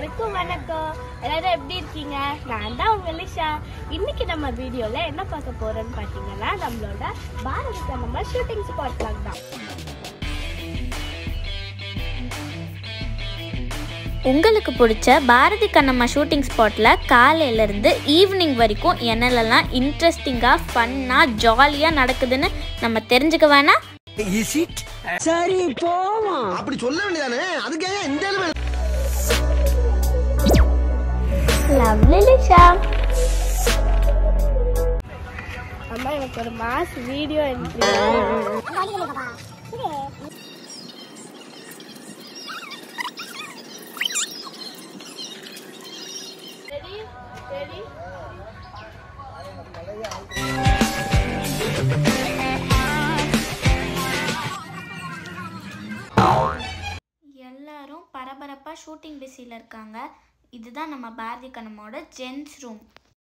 எல்லாருக்கும் வணக்கம் எல்லாரும் எப்படி இருக்கீங்க நான் தான் உங்க லிஷா இன்னைக்கு நம்ம வீடியோல என்ன பார்க்க போறோம்னு பாத்தீங்கன்னா நம்மளோட பாரதிக்கு நம்ம ஷூட்டிங் ஸ்பாட் தான் உங்களுக்கு பிடிச்ச பாரதி கண்ணம்மா ஷூட்டிங் ஸ்பாட்டில் காலையிலேருந்து ஈவினிங் வரைக்கும் என்னெல்லாம் இன்ட்ரெஸ்டிங்காக ஃபன்னாக ஜாலியாக நடக்குதுன்னு நம்ம தெரிஞ்சுக்க வேணாம் சரி போவோம் அப்படி சொல்ல வேண்டியதானே அதுக்கு ஏன் இந்த அளவு லவ்லி லிஷா அம்மா எனக்கு ஒரு mass video entry ready ready எல்லாரும் பரபரப்பாக ஷூட்டிங் பிஸியில் இருக்காங்க இதுதான் நம்ம பாரதி கண்ணம்மாவோட ஜென்ஸ் ரூம்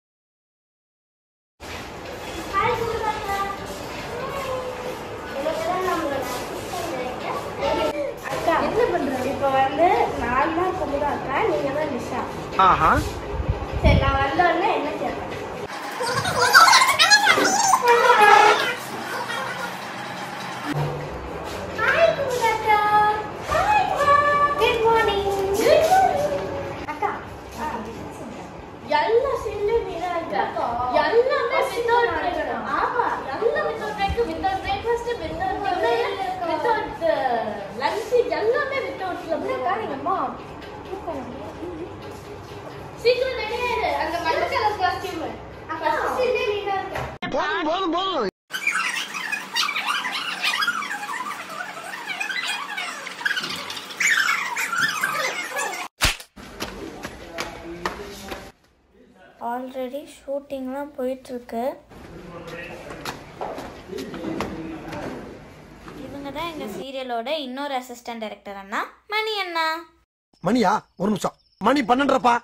அக்கா என்ன பண்றது இப்போ வந்து நான் தான் குமுதா அக்கா நீங்க தான் நிஷா ஆஹா சரி நான் வந்த உடனே என்ன செய்யறேன் அக்கா எல்லா சீன்லயும் நீங்க இருக்கா எல்லாமே வித்தவுட் பிரேக் ஆமா எல்லாம் without break without breakfast without without lunch எல்லாமே வித்தவுட்ல பாருங்கம்மா சீக்கிரம் ரெடி ஆயிரு அந்த மஞ்சள் கலர் காஸ்டியூம் ஃபர்ஸ்ட் சீன்ல நீங்க இருக்க போதும் போதும் போதும் ஆல்ரெடி ஷூட்டிங்லாம் போயிட்டுருக்கு இவங்க தான் எங்கள் சீரியலோட இன்னொரு அசிஸ்டன்ட் டைரக்டர் அண்ணா மணி அண்ணா மணியா ஒரு நிமிஷம் மணி பன்னெண்டரப்பா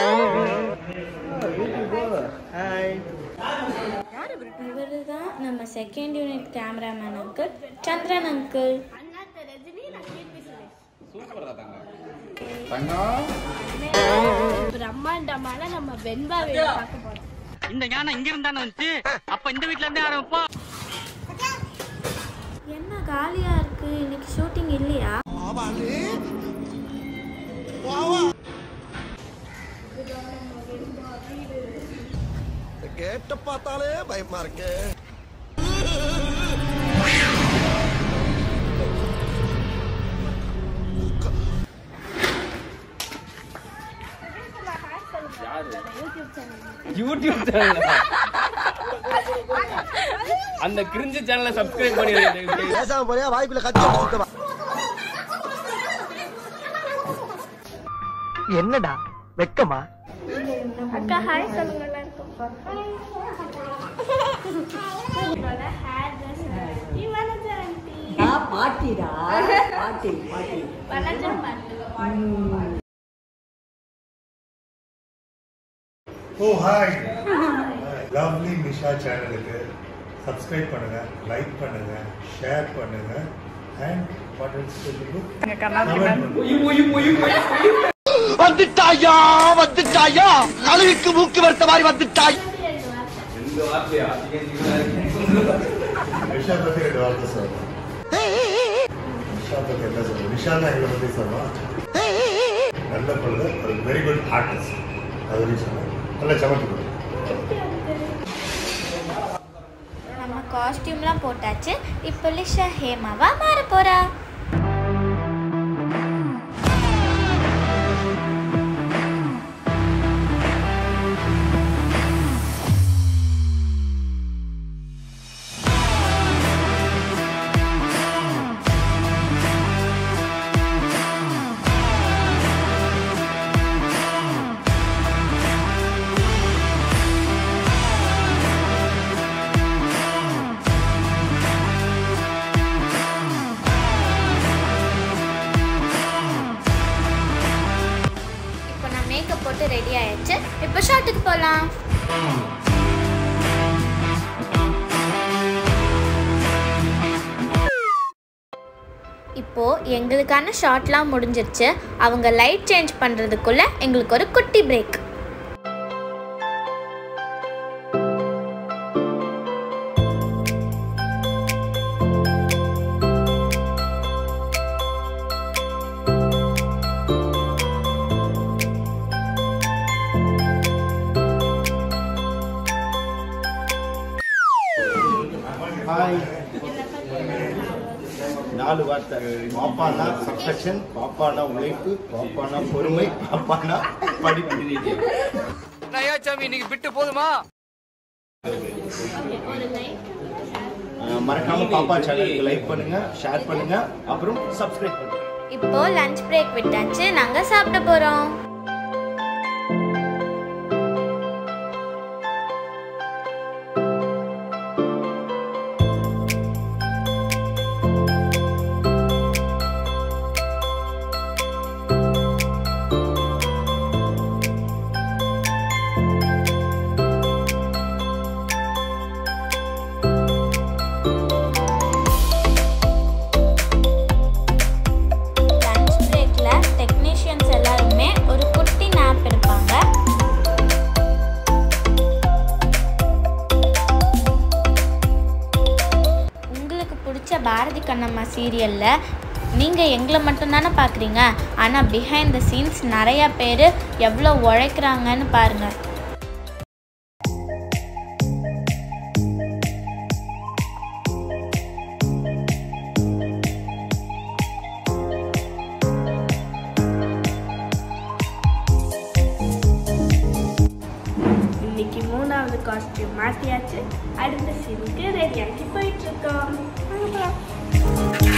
இவர் தான் நம்ம second unit cameraman uncle Chandran uncle Annaatthe Rajini நான் கீர்த்தி சுரேஷ் பிரம்மாண்டமான நம்ம வெண்பா வீடு பார்க்க போறோம் இந்த ஞானம் இங்க இருந்தானே வந்துச்சு அப்ப இந்த வீட்ல இருந்தே ஆரம்பிப்போம் என்ன காலியாக இருக்குது இன்னைக்கு ஷூட்டிங் இல்லையா கேட்ட பார்த்தாலே பயமா இருக்கு யூடியூப் சேனல் அந்த கிரிஞ்சு சேனலை சப்ஸ்கிரைப் பண்ணிடுங்க பேசாம போறியா வாய்க்குள்ள கத்தி வச்சு சுத்தமா என்னடா வெக்கமா அக்கா ஹாய் சொல்லுங்க எல்லாருக்கும் என்னோட ஹேர் ட்ரெஸ் வணக்கம் ஆண்டி பாட்டிடா பாட்டி பாட்டி வணக்கம் பாட்டு ஓ ஹாய் லவ்லி நிஷா சேனலுக்கு சப்ஸ்கிரைப் பண்ணுங்க லைக் பண்ணுங்க ஷேர் பண்ணுங்க அண்ட் வாட் எல்ஸ் வந்துட்டாயா வந்துட்டாயா கழுவிக்கு மூக்கு வறுத்த மாதிரி வந்துட்டாய் நிஷா பத்தி ரெண்டு வார்த்தை சொல்லுங்க நிஷா பத்தி என்ன சொல்லுங்க நிஷா தான் எங்களை பத்தி சொல்லுவோம் நல்ல பொண்ணு ஒரு வெரி குட் ஆர்டிஸ்ட் அது வரைக்கும் சொன்னேன் நல்ல சமத்து நம்ம காஸ்டியூம்லாம் போட்டாச்சு இப்போ லிஷா ஹேமாவா மாற போறா இப்போ நான் மேக்கப் போட்டு ரெடி ஆயாச்சு இப்போ ஷாட்டுக்கு போகலாம் அப்போது எங்களுக்கான ஷார்ட்லாம் முடிஞ்சிருச்சு அவங்க லைட் சேஞ்ச் பண்ணுறதுக்குள்ளே எங்களுக்கு ஒரு குட்டி பிரேக் ஹாய் நாலு வார்த்தை பாப்பானா சக்சஷன் பாப்பானா உழைப்பு பாப்பானா பொறுமை பாப்பானா படிப்பு சாமி இன்னைக்கு விட்டு போதுமா அஹ் மறக்காம பாப்பா சேனலுக்கு லைக் பண்ணுங்க ஷேர் பண்ணுங்க அப்புறம் சப்ஸ்கிரைப் பண்ணுங்க இப்போ லஞ்ச் பிரேக் விட்டாச்சு நாங்கள் சாப்பிட போகிறோம் லஞ்ச் பிரேக்கில் டெக்னீஷியன்ஸ் எல்லாருமே ஒரு குட்டி நாப் எடுப்பாங்க உங்களுக்கு பிடிச்ச பாரதி கண்ணம்மா சீரியலில் நீங்கள் எங்களை மட்டும்தானே பார்க்குறீங்க ஆனால் பிஹைண்ட் த சீன்ஸ் நிறையா பேர் எவ்வளோ உழைக்கிறாங்கன்னு பாருங்கள் இன்னைக்கு மூணாவது காஸ்டியூம் மாத்தியாச்சு அடுத்த சீனுக்கு ரெடி ஆகி போயிட்டு இருக்கோம் வாங்க போலாம்.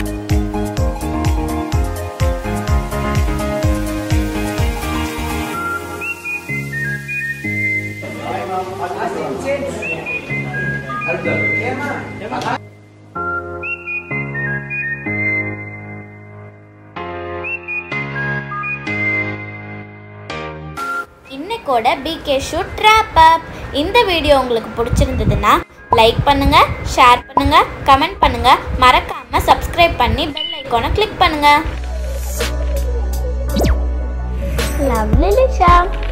இன்னைக்கோட பிகே ஷூட் ட்ராப் அப் இந்த வீடியோ உங்களுக்கு பிடிச்சிருந்ததுன்னா லைக் பண்ணுங்க ஷேர் பண்ணுங்க கமெண்ட் பண்ணுங்க மறக்காம சப்ஸ்கிரைப் பண்ணி பெல் ஐக்கானை கிளிக் பண்ணுங்க லவ்லி லிஷா